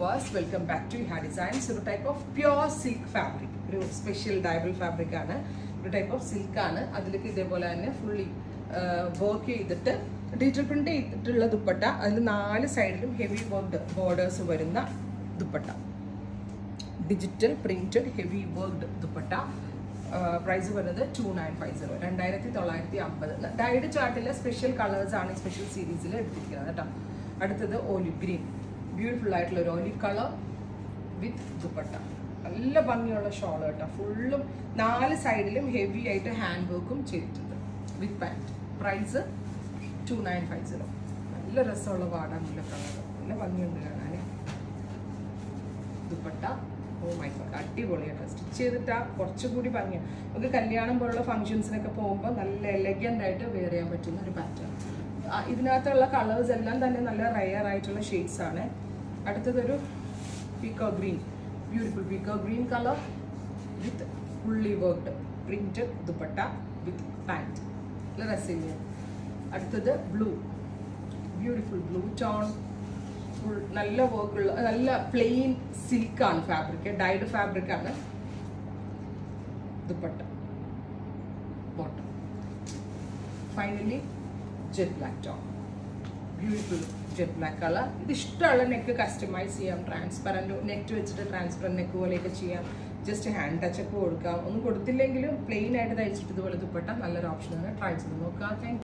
lovers welcome back to ഹാ designs ഒരു type of pure silk fabric ഒരു special dyeable fabric ആണ് ഒരു ടൈപ്പ് ഓഫ് സിൽക്ക് ആണ് അതിലേക്ക് ഇതേപോലെ തന്നെ ഫുള്ളി വർക്ക് ചെയ്തിട്ട് ഡിജിറ്റൽ പ്രിന്റ് ചെയ്തിട്ടുള്ള ദുപ്പട്ട അതിൽ നാല് സൈഡിലും ഹെവി വർക്ക്ഡ് ബോർഡേഴ്സ് വരുന്ന dupatta digital printed heavy worked dupatta price വരുന്നത് ടു നയൻ ഫൈവ് സീറോ രണ്ടായിരത്തി തൊള്ളായിരത്തി അമ്പത് ഡൈഡ് ചാർട്ടിലെ സ്പെഷ്യൽ കളേഴ്സ് ആണ് സ്പെഷ്യൽ സീരീസിൽ എടുത്തിരിക്കുന്നത് കേട്ടോ അടുത്തത് ഓലിവ് ഗ്രീൻ ബ്യൂട്ടിഫുൾ ആയിട്ടുള്ള ഒരു ഓലിവ് കളർ വിത്ത് ദുപ്പട്ട നല്ല ഭംഗിയുള്ള ഷോൾ കേട്ടോ ഫുള്ളും നാല് സൈഡിലും ഹെവി ആയിട്ട് ഹാൻഡ് വർക്കും ചെയ്തിട്ടുണ്ട് with pant price two nine five zero നല്ല രസമുള്ള വാടാനുള്ള കളർ നല്ല ഭംഗിയുണ്ട് കാണാൻ ദുപ്പട്ട ഓ മൈ ഗോഡ് അടിപൊളിയായിട്ട് സ്റ്റിച്ച് ചെയ്തിട്ടാ കുറച്ചുകൂടി ഭംഗിയാണ് നമുക്ക് കല്യാണം പോലുള്ള ഫംഗ്ഷൻസിനൊക്കെ പോകുമ്പോൾ നല്ല എലഗൻ്റ് ആയിട്ട് വെയർ ചെയ്യാൻ പറ്റുന്ന ഒരു പാറ്റേൺ ഇതിനകത്തുള്ള കളേഴ്സ് എല്ലാം തന്നെ നല്ല റയർ ആയിട്ടുള്ള ഷെയ്ഡ്സ് ആണ് അടുത്തതൊരു peacock green beautiful peacock green colour with fully worked printed dupatta with pant നല്ല രസമില്ല അടുത്തത് blue beautiful blue tone full നല്ല വർക്കുള്ള നല്ല പ്ലെയിൻ സിൽക്കാണ് ഫാബ്രിക് ഡൈഡ് ഫാബ്രിക് ആണ് dupatta bottom finally jet black tone beautiful jet black colour ഇത് ഇഷ്ടമുള്ള നെക്ക് കസ്റ്റമൈസ് ചെയ്യാം ട്രാൻസ്പെറൻറ്റ് നെറ്റ് വെച്ചിട്ട് ട്രാൻസ്പെറൻറ്റ് നെക്ക് പോലെയൊക്കെ ചെയ്യാം ജസ്റ്റ് ഹാൻഡ് ടച്ചപ്പ് കൊടുക്കാം ഒന്നും കൊടുത്തില്ലെങ്കിലും പ്ലെയിൻ ആയിട്ട് തയ്ച്ചിട്ട് ഇതുപോലെ ദുപ്പട്ട നല്ലൊരു ഓപ്ഷനാണ് ട്രൈ ചെയ്ത് നോക്കാം താങ്ക്